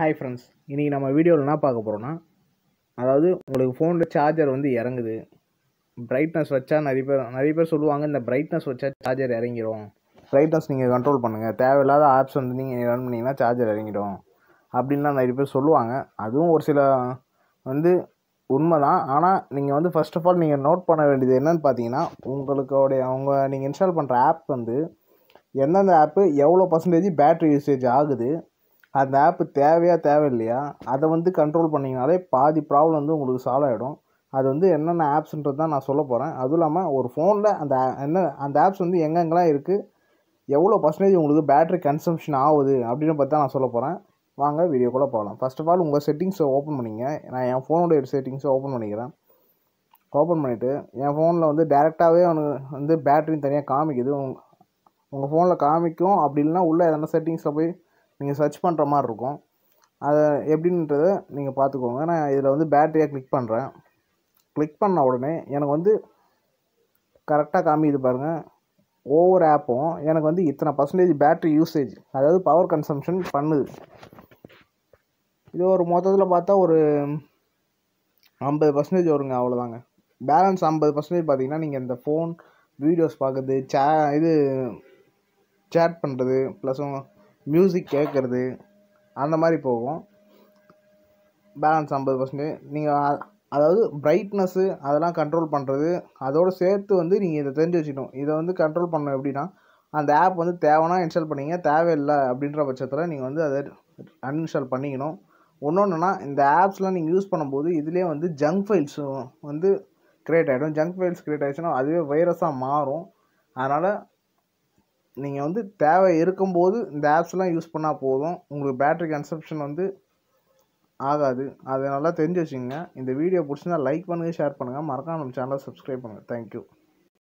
hi friends இன்றைக்கி நம்ம வீடியோவில் என்ன பார்க்க போகிறோன்னா அதாவது உங்களுக்கு ஃபோனில் சார்ஜர் வந்து இறங்குது பிரைட்னஸ் வச்சா நிறைய பேர் நிறைய பேர் சொல்லுவாங்க இந்த பிரைட்னஸ் வச்சா சார்ஜர் இறங்கிடும் பிரைட்னஸ் நீங்கள் கண்ட்ரோல் பண்ணுங்கள் தேவையில்லாத ஆப்ஸ் வந்து நீங்கள் ரன் பண்ணிங்கன்னா சார்ஜர் இறங்கிடும் அப்படின்லாம் நிறைய பேர் சொல்லுவாங்க அதுவும் ஒரு சில வந்து உண்மை தான் ஆனால் நீங்கள் வந்து ஃபர்ஸ்ட் ஆஃப் ஆல் நீங்கள் நோட் பண்ண வேண்டியது என்னன்னு பார்த்தீங்கன்னா உங்களுக்கோடைய அவங்க நீங்கள் இன்ஸ்டால் பண்ணுற ஆப் வந்து எந்தெந்த ஆப்பு எவ்வளோ பர்சன்டேஜ் பேட்ரி யூசேஜ் ஆகுது அந்த ஆப்பு தேவையா தேவையில்லையா அதை வந்து கண்ட்ரோல் பண்ணிங்கனாலே பாதி ப்ராப்ளம் வந்து உங்களுக்கு சால்வ் ஆகிடும் அது வந்து என்னென்ன ஆப்ஸ்ன்றது தான் நான் சொல்ல போகிறேன் அதுவும் இல்லாமல் ஒரு ஃபோனில் அந்த என்ன அந்த ஆப்ஸ் வந்து எங்கெங்கெல்லாம் இருக்குது எவ்வளோ பர்சன்டேஜ் உங்களுக்கு பேட்ரி கன்சம்ஷன் ஆகுது அப்படின்னு பார்த்து தான் நான் சொல்ல போகிறேன் வாங்க வீடியோக்குள்ளே போகலாம் ஃபர்ஸ்ட் ஆஃப் ஆல் உங்கள் செட்டிங்ஸை ஓப்பன் பண்ணிங்க நான் என் ஃபோனுடைய செட்டிங்ஸை ஓப்பன் பண்ணிக்கிறேன் ஓப்பன் பண்ணிவிட்டு என் ஃபோனில் வந்து டேரெக்டாகவே அவனுக்கு வந்து பேட்டரின்னு தனியாக காமிக்குது உங்க உங்கள் ஃபோனில் காமிக்கும் அப்படி இல்லைன்னா உள்ளே எதனா செட்டிங்ஸில் போய் நீங்கள் சர்ச் பண்ணுற மாதிரி இருக்கும் அதை எப்படின்றத நீங்கள் பார்த்துக்கோங்க நான் இதில் வந்து பேட்டரியை கிளிக் பண்ணுறேன் கிளிக் பண்ண உடனே எனக்கு வந்து கரெக்டாக காமிக்குது பாருங்கள் ஒவ்வொரு ஆப்பும் எனக்கு வந்து இத்தனை பர்சன்டேஜ் பேட்ரி யூசேஜ் அதாவது பவர் கன்சம்ஷன் பண்ணுது இது ஒரு மொத்தத்தில் பார்த்தா ஒரு ஐம்பது பர்சன்டேஜ் வருங்க அவ்வளோதாங்க பேலன்ஸ் ஐம்பது பர்சன்டேஜ் பார்த்தீங்கன்னா நீங்கள் இந்த ஃபோன் வீடியோஸ் பார்க்குறது சே இது சேட் பண்ணுறது ப்ளஸ் மியூசிக் கேட்குறது அந்த மாதிரி போகும் பேலன்ஸ் ஐம்பது பர்சன்டேஜ் நீங்கள் அதாவது பிரைட்னஸ்ஸு அதெல்லாம் கண்ட்ரோல் பண்ணுறது அதோடு சேர்த்து வந்து நீங்கள் இதை தெரிஞ்சு வச்சுக்கணும் இதை வந்து கண்ட்ரோல் பண்ணணும் எப்படின்னா அந்த ஆப் வந்து தேவைன்னா இன்ஸ்டால் பண்ணிங்க தேவையில்லை அப்படின்ற பட்சத்தில் நீங்கள் வந்து அதை அன்இன்ஸ்டால் பண்ணிக்கணும் இன்னொன்றுனா இந்த ஆப்ஸ்லாம் நீங்கள் யூஸ் பண்ணும்போது இதுலேயே வந்து ஜங்க் ஃபைல்ஸ் வந்து க்ரியேட் ஆகிடும் ஜங்க் ஃபைல்ஸ் க்ரியேட் ஆகிடுச்சுன்னா அதுவே வைரஸாக மாறும் அதனால் நீங்கள் வந்து தேவை இருக்கும்போது இந்த ஆப்ஸ்லாம் யூஸ் பண்ணால் போதும் உங்களுக்கு பேட்ரி கன்சப்ஷன் வந்து ஆகாது அதை நல்லா தெரிஞ்சு வச்சுங்க இந்த வீடியோ பிடிச்சிருந்தா லைக் பண்ணுங்கள் ஷேர் பண்ணுங்கள் மறக்காம நம்ம சேனலை சப்ஸ்கிரைப் பண்ணுங்கள் தேங்க்யூ